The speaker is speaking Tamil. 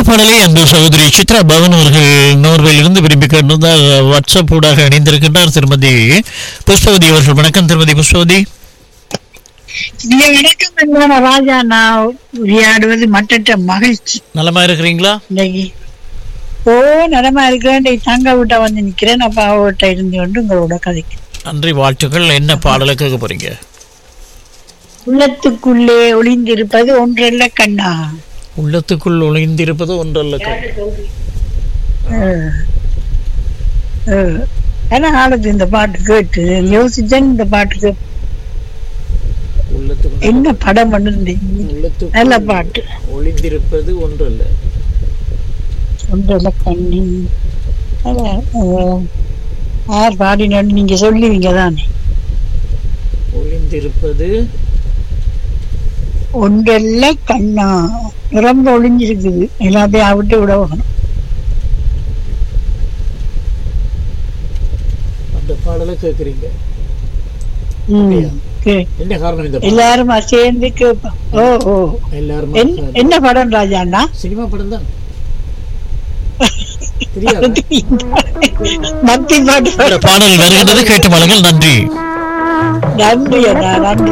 பாடலை அன்பு சகோதரி சித்ரா பவன் அவர்கள் நோர்வேலிருந்து விரும்பி கேட்டிருந்தார் வாட்ஸ்அப் ஊடாக இணைந்திருக்கின்றார் திருமதி புஷ்பவதி அவர்கள் வணக்கம் திருமதி புஷ்பவதி இங்க வணக்கம் அன்பான ராஜா நான் உரையாடுவது மற்ற மகிழ்ச்சி நலமா இருக்கிறீங்களா இன்னைக்கு ஓ நலமா இருக்கிறேன் இன்னைக்கு தங்க விட்ட வந்து நிக்கிறேன் அப்ப அவட்ட இருந்து கொண்டு உங்களோட கதைக்கு நன்றி வாழ்த்துக்கள் என்ன பாடலை கேட்க போறீங்க உள்ளத்துக்குள்ளே ஒளிந்திருப்பது ஒன்றல்ல கண்ணா உள்ளத்துக்குள் ஒளிந்திருப்பது ஒன்றல்ல கண். அஹ். அஹ். ஏன்னா ஆளுக்கு இந்த பாட்டு கேட்டு யோசிச்சேன் இந்த பாட்டு கேட்டு உள்ளத்துக்குள் என்ன படம் பண்ணுது உள்ளத்துக்குள் நல்ல பாட்டு ஒளிந்திருப்பது ஒன்றல்ல ஒன்றல்ல கண்ணி அதான், அஹ், யார் பாடினு நீங்க சொல்லுவீங்க தானே ஒளிந்திருப்பது ஒன்றல்ல கண்ணா ரொம்ப ஒளிஞ்சிருக்குது எல்லாத்தையும் விட்டு விட வேணும் அந்த பாடலை கேட்குறீங்க ம். கே- என்ன காரணம் இந்த எல்லாரும் சேர்ந்து கேட்போம் ஓ ஓ எல்லாரும் என்ன- என்ன படம் ராஜாண்ணா சினிமா படம் தான் தெரியாது பக்தி பாட்டு பாடல் வருகின்றது கேட்டு மலங்கள் நன்றி நன்றி அண்ணா நன்றி